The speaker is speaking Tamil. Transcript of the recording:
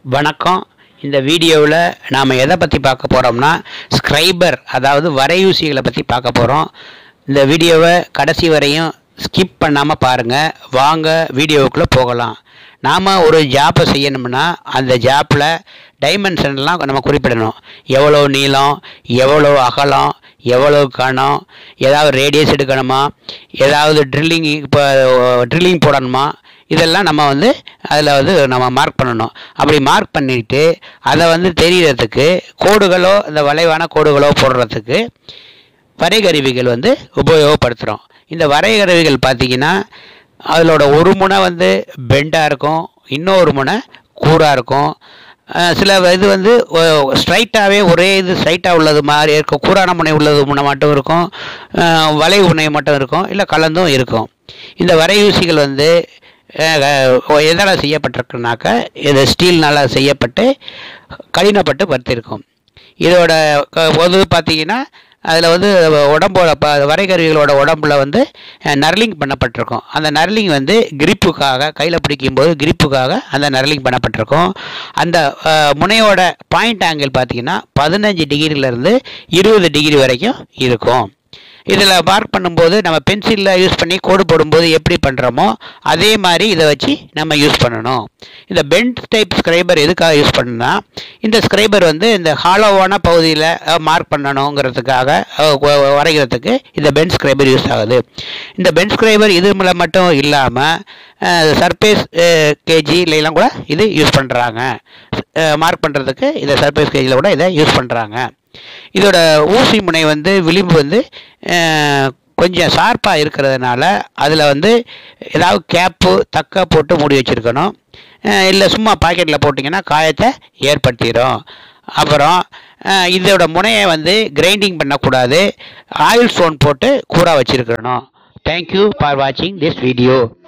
வணக்கம் இந்த வீடியோவில் நாம் எதை பற்றி பார்க்க போகிறோம்னா ஸ்க்ரைபர் அதாவது வரையூசிகளை பற்றி பார்க்க போகிறோம் இந்த வீடியோவை கடைசி வரையும் ஸ்கிப் பண்ணாமல் பாருங்கள் வாங்க வீடியோவுக்குள்ளே போகலாம் நாம் ஒரு ஜாப்பை செய்யணும்னா அந்த ஜாப்பில் டைமென்ஷன்லாம் நம்ம குறிப்பிடணும் எவ்வளோ நீளம் எவ்வளோ அகலம் எவ்வளோ கனம் ஏதாவது ரேடியஸ் எடுக்கணுமா ஏதாவது ட்ரில்லிங் இப்போ ட்ரில்லிங் போடணுமா இதெல்லாம் நம்ம வந்து அதில் வந்து நம்ம மார்க் பண்ணணும் அப்படி மார்க் பண்ணிட்டு அதை வந்து தெரியறதுக்கு கோடுகளோ இந்த வளைவான கோடுகளோ போடுறதுக்கு வரைகருவிகள் வந்து உபயோகப்படுத்துகிறோம் இந்த வரைகருவிகள் பார்த்தீங்கன்னா அதனோட ஒரு முனை வந்து பெண்டாக இருக்கும் இன்னொரு முனை கூராக இருக்கும் அஹ் சில இது வந்து ஸ்ட்ரைட்டாகவே ஒரே இது ஸ்ட்ரைட்டாக உள்ளது மாதிரி இருக்கும் கூரான முனை உள்ளது முனை மட்டும் இருக்கும் அஹ் வளைவு முனை மட்டும் இருக்கும் இல்லை கலந்தும் இருக்கும் இந்த வரையூசிகள் வந்து எதால் செய்யப்பட்டிருக்குனாக்க இது ஸ்டீல்னால் செய்யப்பட்டு கடினப்பட்டு படுத்திருக்கும் இதோட க- பொது பார்த்தீங்கன்னா அதில் வந்து உடம்போட ப வரைகருவிகளோட உடம்புல வந்து நர்லிங் பண்ணப்பட்டிருக்கும் அந்த நர்லிங் வந்து கிரிப்புக்காக கையில் பிடிக்கும்போது கிரிப்புக்காக அந்த நர்லிங் பண்ணப்பட்டிருக்கும் அந்த அஹ், முனையோட பாயிண்ட் ஆங்கிள் பார்த்தீங்கன்னா பதினஞ்சு டிகிரிலேருந்து இருபது டிகிரி வரைக்கும் இருக்கும் இதில் மார்க் பண்ணும்போது நம்ம பென்சிலில் யூஸ் பண்ணி கோடு போடும்போது எப்படி பண்ணுறோமோ அதே மாதிரி இதை வச்சு நம்ம யூஸ் பண்ணணும் இந்த பெண்ட் டைப் ஸ்க்ரைபர் எதுக்காக யூஸ் பண்ணணும்னா இந்த ஸ்க்ரைபர் வந்து இந்த ஹாலோவான பகுதியில் மார்க் பண்ணணுங்கிறதுக்காக அஹ், வ- வரைகிறதுக்கு இந்த பெண்ட் ஸ்க்ரைபர் யூஸ் ஆகுது இந்த பெண்ட் ஸ்க்ரைபர் இது மூலம் மட்டும் இல்லாமல் சர்பேஸ் கேஜிலாம் கூட இது யூஸ் பண்ணுறாங்க மார்க் பண்ணுறதுக்கு இந்த சர்பேஸ் கேஜியில் கூட இதை யூஸ் பண்ணுறாங்க இதோட ஊசி முனை வந்து விளிம்பு வந்து அஹ், கொஞ்சம் ஷார்ப்பாக இருக்கிறதுனால அதில் வந்து ஏதாவது கேப்பு தக்க போட்டு மூடி வச்சுருக்கணும் இல்லை சும்மா பாக்கெட்டில் போட்டிங்கன்னா காயத்தை ஏற்படுத்திடும் அப்புறம் அஹ், இதோட முனையை வந்து கிரைண்டிங் பண்ணக்கூடாது ஆயில் ஸ்டோன் போட்டு கூறாக வச்சுருக்கணும் தேங்க்யூ ஃபார் வாட்சிங் திஸ் வீடியோ